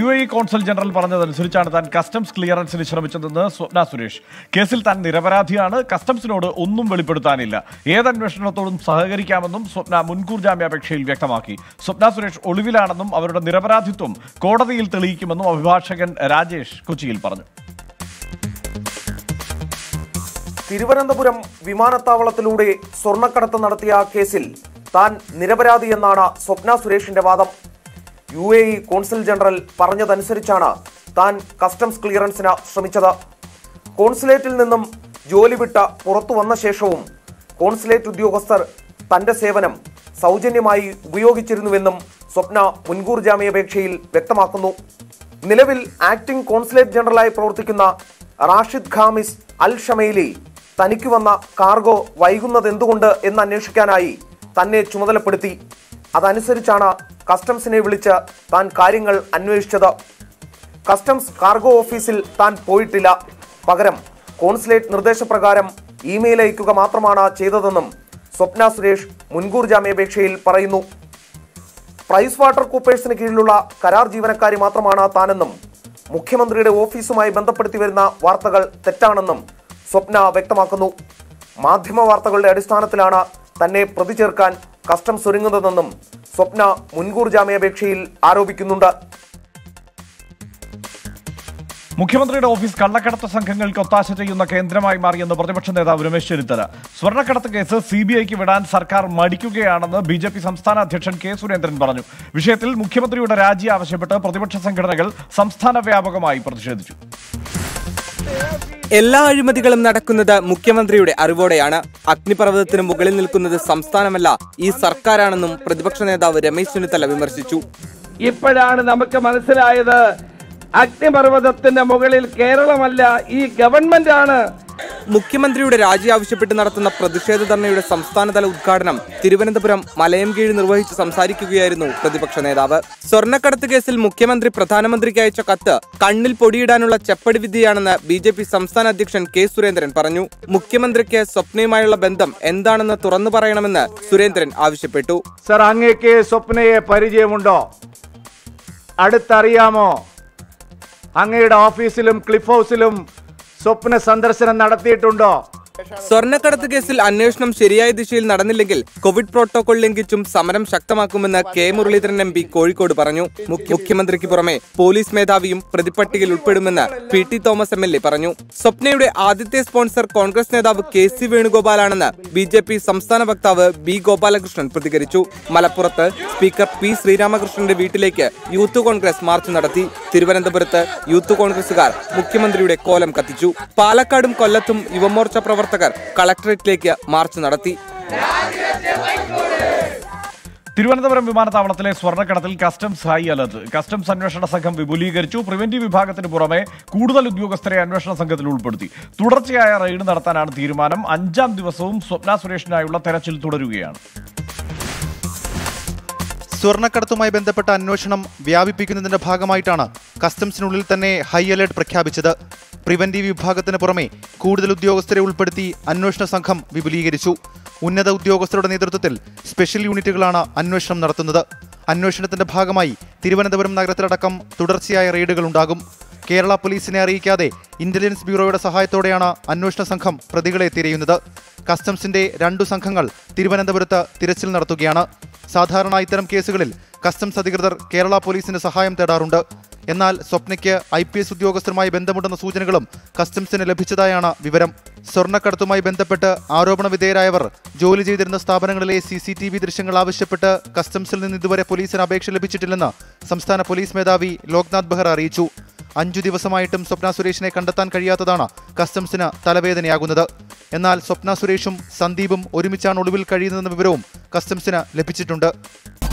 U A consul general പറഞ്ഞതനുസരിച്ചാണ് താൻ customs ക്ലിയറൻസിന് ശ്രമിച്ചതെന്ന് സ്വപ്ന സുരേഷ് കേസിൽ താൻ നിരപരാധിയാണ് കസ്റ്റംസിനോട് ഒന്നും വെളിപ്പെടുത്താനില്ല ഏത് അന്വേഷണത്തോടും സഹകരിക്കാമെന്നും സ്വപ്ന മുൻകൂർ ജാമ്യാപേക്ഷയിൽ വ്യക്തമാക്കി സ്വപ്ന സുരേഷ് ഒളിവിലാണെന്നും അവരുടെ നിരപരാധിത്വം കോടതിയിൽ തെളിയിക്കുമെന്നും അഭിഭാഷകൻ രാജേഷ് കൊച്ചിയിൽ പറഞ്ഞു തിരുവനന്തപുരം വിമാനത്താവളത്തിലൂടെ സ്വർണ്ണക്കടത്ത് നടത്തിയ കേസിൽ താൻ നിരപരാധിയെന്നാണ് സ്വപ്ന സുരേഷിന്റെ വാദം U A E consul general പറഞ്ഞതനുസരിച്ചാണ് താൻ കസ്റ്റംസ് ക്ലിയറൻസിന് ശ്രമിച്ചത് കോൺസുലേറ്റിൽ നിന്നും ജോലി വിട്ട പുറത്തു വന്ന ശേഷവും കോൺസുലേറ്റ് ഉദ്യോഗസ്ഥർ തന്റെ സേവനം സൗജന്യമായി ഉപയോഗിച്ചിരുന്നുവെന്നും സ്വപ്ന മുൻകൂർ ജാമ്യാപേക്ഷയിൽ വ്യക്തമാക്കുന്നു നിലവിൽ ആക്ടിംഗ് കോൺസുലേറ്റ് ജനറലായി പ്രവർത്തിക്കുന്ന റാഷിദ് ഖാമിസ് അൽ ഷമൈലി തനിക്ക് വന്ന കാർഗോ വൈകുന്നത് എന്തുകൊണ്ട് എന്ന് അന്വേഷിക്കാനായി തന്നെ ചുമതലപ്പെടുത്തി അതനുസരിച്ചാണ് കസ്റ്റംസിനെ വിളിച്ച് താൻ കാര്യങ്ങൾ അന്വേഷിച്ചത് കസ്റ്റംസ് കാർഗോ ഓഫീസിൽ താൻ പോയിട്ടില്ല പകരം കോൺസുലേറ്റ് നിർദ്ദേശപ്രകാരം ഇമെയിൽ അയക്കുക മാത്രമാണ് ചെയ്തതെന്നും സ്വപ്ന സുരേഷ് മുൻകൂർ ജാമ്യാപേക്ഷയിൽ പറയുന്നു പ്രൈസ് വാട്ടർ കൂപ്പേഴ്സിന് കീഴിലുള്ള കരാർ ജീവനക്കാരി മാത്രമാണ് താനെന്നും മുഖ്യമന്ത്രിയുടെ ഓഫീസുമായി ബന്ധപ്പെടുത്തി വരുന്ന വാർത്തകൾ തെറ്റാണെന്നും സ്വപ്ന വ്യക്തമാക്കുന്നു മാധ്യമ വാർത്തകളുടെ അടിസ്ഥാനത്തിലാണ് തന്നെ പ്രതി ചേർക്കാൻ കസ്റ്റംസ് ഒരുങ്ങുന്നതെന്നും സ്വപ്ന മുൻകൂർ ജാമ്യാപേക്ഷയിൽ ആരോപിക്കുന്നുണ്ട് മുഖ്യമന്ത്രിയുടെ ഓഫീസ് കള്ളക്കടത്ത് സംഘങ്ങൾക്ക് ഒത്താശ ചെയ്യുന്ന കേന്ദ്രമായി മാറിയെന്ന് പ്രതിപക്ഷ നേതാവ് രമേശ് ചെന്നിത്തല സ്വർണ്ണക്കടത്ത് കേസ് സി ബി ഐക്ക് വിടാൻ സർക്കാർ മടിക്കുകയാണെന്ന് ബി ജെ പി സംസ്ഥാന അധ്യക്ഷൻ കെ സുരേന്ദ്രൻ പറഞ്ഞു വിഷയത്തിൽ മുഖ്യമന്ത്രിയുടെ രാജി ആവശ്യപ്പെട്ട് പ്രതിപക്ഷ സംഘടനകൾ സംസ്ഥാന വ്യാപകമായി പ്രതിഷേധിച്ചു എല്ലാ അഴിമതികളും നടക്കുന്നത് മുഖ്യമന്ത്രിയുടെ അറിവോടെയാണ് അഗ്നിപർവ്വതത്തിന് മുകളിൽ നിൽക്കുന്നത് സംസ്ഥാനമല്ല ഈ സർക്കാരാണെന്നും പ്രതിപക്ഷ നേതാവ് രമേശ് ചെന്നിത്തല വിമർശിച്ചു ഇപ്പോഴാണ് നമുക്ക് മനസ്സിലായത് അഗ്നിപർവ്വതത്തിന്റെ മുകളിൽ കേരളമല്ല ഈ ഗവൺമെന്റ് ആണ് മുഖ്യമന്ത്രിയുടെ രാജി ആവശ്യപ്പെട്ട് നടത്തുന്ന പ്രതിഷേധ ധർണയുടെ സംസ്ഥാനതല ഉദ്ഘാടനം തിരുവനന്തപുരം മലയംകീഴ് നിർവഹിച്ച് സംസാരിക്കുകയായിരുന്നു പ്രതിപക്ഷ നേതാവ് സ്വർണ്ണക്കടത്ത് കേസിൽ മുഖ്യമന്ത്രി പ്രധാനമന്ത്രിക്ക് അയച്ച കത്ത് കണ്ണിൽ പൊടിയിടാനുള്ള ചെപ്പടി വിദ്യയാണെന്ന് ബി ജെ പി സംസ്ഥാന അധ്യക്ഷൻ കെ സുരേന്ദ്രൻ പറഞ്ഞു മുഖ്യമന്ത്രിക്ക് സ്വപ്നയുമായുള്ള ബന്ധം എന്താണെന്ന് തുറന്നു പറയണമെന്ന് സുരേന്ദ്രൻ ആവശ്യപ്പെട്ടു സർ അങ്ങേക്ക് സ്വപ്നയെ പരിചയമുണ്ടോ അടുത്തറിയാമോ അങ്ങയുടെ ഓഫീസിലും ക്ലിഫ് ഹൗസിലും സ്വപ്ന സന്ദർശനം നടത്തിയിട്ടുണ്ടോ സ്വർണ്ണക്കടത്ത് കേസിൽ അന്വേഷണം ശരിയായ ദിശയിൽ നടന്നില്ലെങ്കിൽ കോവിഡ് പ്രോട്ടോകോൾ ലംഘിച്ചും സമരം ശക്തമാക്കുമെന്ന് K Muraleedharan M P Kozhikode പറഞ്ഞു മുഖ്യ- മുഖ്യമന്ത്രിക്ക് പുറമെ പോലീസ് മേധാവിയും പ്രതിപട്ടികയിൽ ഉൾപ്പെടുമെന്ന് P T Thomas M L A പറഞ്ഞു സ്വപ്നയുടെ ആദ്യത്തെ സ്പോൺസർ കോൺഗ്രസ് നേതാവ് കെ സി വേണുഗോപാലാണെന്ന് ബി ജെ പി സംസ്ഥാന വക്താവ് ബി ഗോപാലകൃഷ്ണൻ പ്രതികരിച്ചു മലപ്പുറത്ത് സ്പീക്കർ പി ശ്രീരാമകൃഷ്ണന്റെ വീട്ടിലേക്ക് യൂത്ത് കോൺഗ്രസ് മാർച്ച് നടത്തി തിരുവനന്തപുരത്ത് യൂത്ത് കോൺഗ്രസുകാർ മുഖ്യമന്ത്രിയുടെ കോലം കത്തിച്ചു പാലക്കാടും കൊല്ലത്തും യുവമോർച്ച പ്രവർത്തകർ കളക്ടറേറ്റിലേക്ക് മാർച്ച് നടത്തി തിരുവനന്തപുരം വിമാനത്താവളത്തിലെ സ്വർണ്ണക്കടത്തിൽ കസ്റ്റംസ് ഹൈ അലർട്ട് കസ്റ്റംസ് അന്വേഷണ സംഘം വിപുലീകരിച്ചു പ്രിവന്റീവ് വിഭാഗത്തിന് പുറമെ കൂടുതൽ ഉദ്യോഗസ്ഥരെ അന്വേഷണ സംഘത്തിൽ ഉൾപ്പെടുത്തി തുടർച്ചയായ റെയ്ഡ് നടത്താനാണ് തീരുമാനം അഞ്ചാം ദിവസവും സ്വപ്ന സുരേഷിനായുള്ള തെരച്ചിൽ തുടരുകയാണ് സ്വർണ്ണക്കടത്തുമായി ബന്ധപ്പെട്ട അന്വേഷണം വ്യാപിപ്പിക്കുന്നതിന്റെ ഭാഗമായിട്ടാണ് കസ്റ്റംസിനുള്ളിൽ തന്നെ ഹൈ അലർട്ട് പ്രഖ്യാപിച്ചത് പ്രിവന്റീവ് വിഭാഗത്തിന് പുറമെ കൂടുതൽ ഉദ്യോഗസ്ഥരെ ഉൾപ്പെടുത്തി അന്വേഷണ സംഘം വിപുലീകരിച്ചു ഉന്നത ഉദ്യോഗസ്ഥരുടെ നേതൃത്വത്തിൽ സ്പെഷ്യൽ യൂണിറ്റുകളാണ് അന്വേഷണം നടത്തുന്നത് അന്വേഷണത്തിന്റെ ഭാഗമായി തിരുവനന്തപുരം നഗരത്തിലടക്കം തുടർച്ചയായ റെയ്ഡുകൾ ഉണ്ടാകും കേരള പോലീസിനെ അറിയിക്കാതെ ഇന്റലിജൻസ് ബ്യൂറോയുടെ സഹായത്തോടെയാണ് അന്വേഷണ സംഘം പ്രതികളെ തിരയുന്നത് കസ്റ്റംസിന്റെ രണ്ടു സംഘങ്ങൾ തിരുവനന്തപുരത്ത് തിരച്ചിൽ നടത്തുകയാണ് സാധാരണ ഇത്തരം കേസുകളിൽ കസ്റ്റംസ് അധികൃതർ കേരള പോലീസിന്റെ സഹായം തേടാറുണ്ട് എന്നാൽ സ്വപ്നയ്ക്ക് ഐ പി എസ് ഉദ്യോഗസ്ഥരുമായി ബന്ധമുണ്ടെന്ന സൂചനകളും കസ്റ്റംസിന് ലഭിച്ചതായാണ് വിവരം സ്വർണ്ണക്കടത്തുമായി ബന്ധപ്പെട്ട് ആരോപണ വിധേയരായവർ ജോലി ചെയ്തിരുന്ന സ്ഥാപനങ്ങളിലെ സി സി ടി വി ദൃശ്യങ്ങൾ ആവശ്യപ്പെട്ട് കസ്റ്റംസിൽ നിന്ന് ഇതുവരെ പോലീസിന് അപേക്ഷ ലഭിച്ചിട്ടില്ലെന്ന് സംസ്ഥാന പോലീസ് മേധാവി ലോക്നാഥ് ബെഹ്റ അറിയിച്ചു അഞ്ചു ദിവസമായിട്ടും സ്വപ്ന സുരേഷിനെ കണ്ടെത്താൻ കഴിയാത്തതാണ് കസ്റ്റംസിന് തലവേദനയാകുന്നത് എന്നാൽ സ്വപ്ന സുരേഷും സന്ദീപും ഒരുമിച്ചാണ് ഒളിവിൽ കഴിയുന്നതെന്ന വിവരവും കസ്റ്റംസിന് ലഭിച്ചിട്ടുണ്ട്